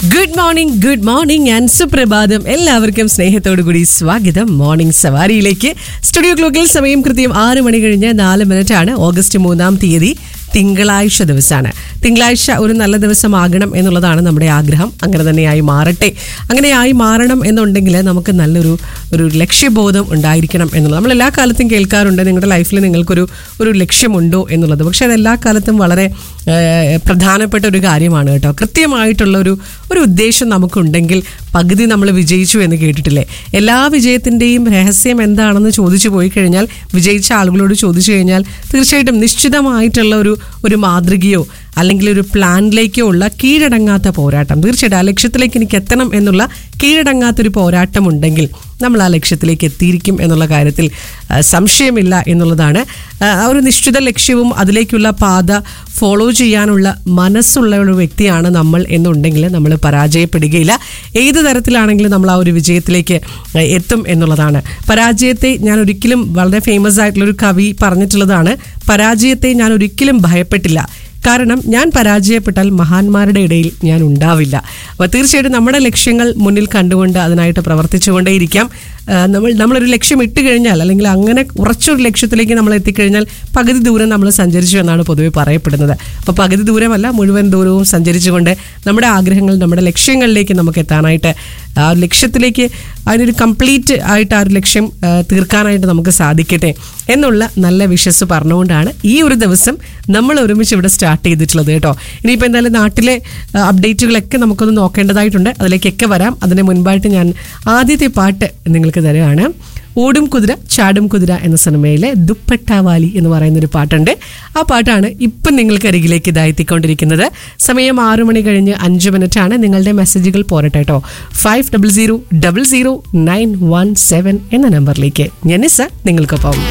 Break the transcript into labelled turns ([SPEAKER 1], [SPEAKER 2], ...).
[SPEAKER 1] good morning good morning and സുപ്രഭാതം എല്ലാവർക്കും സ്നേഹത്തോടു കൂടി സ്വാഗതം മോർണിംഗ് സവാരിയിലേക്ക് സ്റ്റുഡിയോ ക്ലോക്കിൽ സമയം കൃത്യം ആറ് മണി കഴിഞ്ഞ് നാല് മിനിറ്റ് ആണ് ഓഗസ്റ്റ് മൂന്നാം തീയതി തിങ്കളാഴ്ച ദിവസമാണ് തിങ്കളാഴ്ച ഒരു നല്ല ദിവസമാകണം എന്നുള്ളതാണ് നമ്മുടെ ആഗ്രഹം അങ്ങനെ തന്നെയായി മാറട്ടെ അങ്ങനെയായി മാറണം എന്നുണ്ടെങ്കിൽ നമുക്ക് നല്ലൊരു ഒരു ലക്ഷ്യബോധം ഉണ്ടായിരിക്കണം എന്നുള്ളത് നമ്മൾ എല്ലാ കാലത്തും കേൾക്കാറുണ്ട് നിങ്ങളുടെ ലൈഫിൽ നിങ്ങൾക്കൊരു ഒരു ലക്ഷ്യമുണ്ടോ എന്നുള്ളത് പക്ഷെ അത് എല്ലാ കാലത്തും വളരെ ഏഹ്, പ്രധാനപ്പെട്ട ഒരു കാര്യമാണ് കേട്ടോ കൃത്യമായിട്ടുള്ള ഒരു ഒരു ഉദ്ദേശം നമുക്കുണ്ടെങ്കിൽ പകുതി നമ്മൾ വിജയിച്ചു എന്ന് കേട്ടിട്ടില്ലേ എല്ലാ വിജയത്തിൻ്റെയും രഹസ്യം എന്താണെന്ന് ചോദിച്ചു പോയി കഴിഞ്ഞാൽ വിജയിച്ച ആളുകളോട് ചോദിച്ചു കഴിഞ്ഞാൽ തീർച്ചയായിട്ടും നിശ്ചിതമായിട്ടുള്ള ഒരു ഒരു മാതൃകയോ അല്ലെങ്കിൽ ഒരു പ്ലാനിലേക്കോ ഉള്ള കീഴടങ്ങാത്ത പോരാട്ടം തീർച്ചയായിട്ടും ആ ലക്ഷ്യത്തിലേക്ക് എനിക്ക് എത്തണം എന്നുള്ള കീഴടങ്ങാത്തൊരു പോരാട്ടം ഉണ്ടെങ്കിൽ നമ്മൾ ആ ലക്ഷ്യത്തിലേക്ക് എത്തിയിരിക്കും എന്നുള്ള കാര്യത്തിൽ ആ, സംശയമില്ല എന്നുള്ളതാണ് ആ, ആ ഒരു നിശ്ചിത ലക്ഷ്യവും അതിലേക്കുള്ള പാത ഫോളോ ചെയ്യാനുള്ള മനസ്സുള്ള ഒരു വ്യക്തിയാണ് നമ്മൾ എന്നുണ്ടെങ്കിൽ നമ്മൾ പരാജയപ്പെടുകയില്ല ഏത് തരത്തിലാണെങ്കിലും നമ്മൾ ആ ഒരു വിജയത്തിലേക്ക് ആ, എത്തും എന്നുള്ളതാണ് പരാജയത്തെ ഞാൻ ഒരിക്കലും വളരെ ഫേമസ് ആയിട്ടുള്ള ഒരു കവി പറഞ്ഞിട്ടുള്ളതാണ് പരാജയത്തെ ഞാൻ ഒരിക്കലും ഭയപ്പെട്ടില്ല കാരണം ഞാൻ പരാജയപ്പെട്ടാൽ മഹാന്മാരുടെ ഇടയിൽ ഞാൻ ഉണ്ടാവില്ല അപ്പോൾ തീർച്ചയായിട്ടും നമ്മുടെ ലക്ഷ്യങ്ങൾ മുന്നിൽ കണ്ടുകൊണ്ട് അതിനായിട്ട് പ്രവർത്തിച്ചുകൊണ്ടേയിരിക്കാം ആ, നമ്മൾ നമ്മളൊരു ലക്ഷ്യം ഇട്ട് കഴിഞ്ഞാൽ അല്ലെങ്കിൽ അങ്ങനെ ഉറച്ചൊരു ലക്ഷ്യത്തിലേക്ക് നമ്മൾ എത്തിക്കഴിഞ്ഞാൽ പകുതി ദൂരം നമ്മൾ സഞ്ചരിച്ചു എന്നാണ് പൊതുവെ പറയപ്പെടുന്നത് അപ്പോൾ പകുതി ദൂരമല്ല മുഴുവൻ ദൂരവും സഞ്ചരിച്ചുകൊണ്ട് നമ്മുടെ ആഗ്രഹങ്ങൾ നമ്മുടെ ലക്ഷ്യങ്ങളിലേക്ക് നമുക്ക് എത്താനായിട്ട് ആ ഒരു ലക്ഷ്യത്തിലേക്ക് അതിനൊരു കംപ്ലീറ്റ് ആയിട്ട് ആ ഒരു ലക്ഷ്യം ആ, തീർക്കാനായിട്ട് നമുക്ക് സാധിക്കട്ടെ എന്നുള്ള നല്ല വിശ്വസ് പറഞ്ഞുകൊണ്ടാണ് ഈ ഒരു ദിവസം നമ്മൾ ഒരുമിച്ച് ഇവിടെ സ്റ്റാർട്ട് ചെയ്തിട്ടുള്ളത് കേട്ടോ ഇനിയിപ്പോൾ എന്തായാലും നാട്ടിലെ ആ, അപ്ഡേറ്റുകളൊക്കെ നമുക്കൊന്ന് നോക്കേണ്ടതായിട്ടുണ്ട് അതിലേക്കൊക്കെ വരാം അതിന് മുൻപായിട്ട് ഞാൻ ആദ്യത്തെ പാട്ട് നിങ്ങൾക്ക് തരുകയാണ് ഓടും കുതിര ചാടും കുതിര എന്ന സിനിമയിലെ ദുപ്പട്ടാവാലി എന്ന് പറയുന്ന ഒരു പാട്ടുണ്ട് ആ പാട്ടാണ് ഇപ്പം നിങ്ങൾക്ക് അരികിലേക്ക് ഇതായെത്തിക്കൊണ്ടിരിക്കുന്നത് സമയം ആറു മണി കഴിഞ്ഞ് അഞ്ച് മിനിറ്റ് ആണ് നിങ്ങളുടെ മെസ്സേജുകൾ പോരട്ടെ കേട്ടോ five double zero double zero nine one seven എന്ന നമ്പറിലേക്ക് ഞാൻ നിങ്ങൾക്കൊപ്പം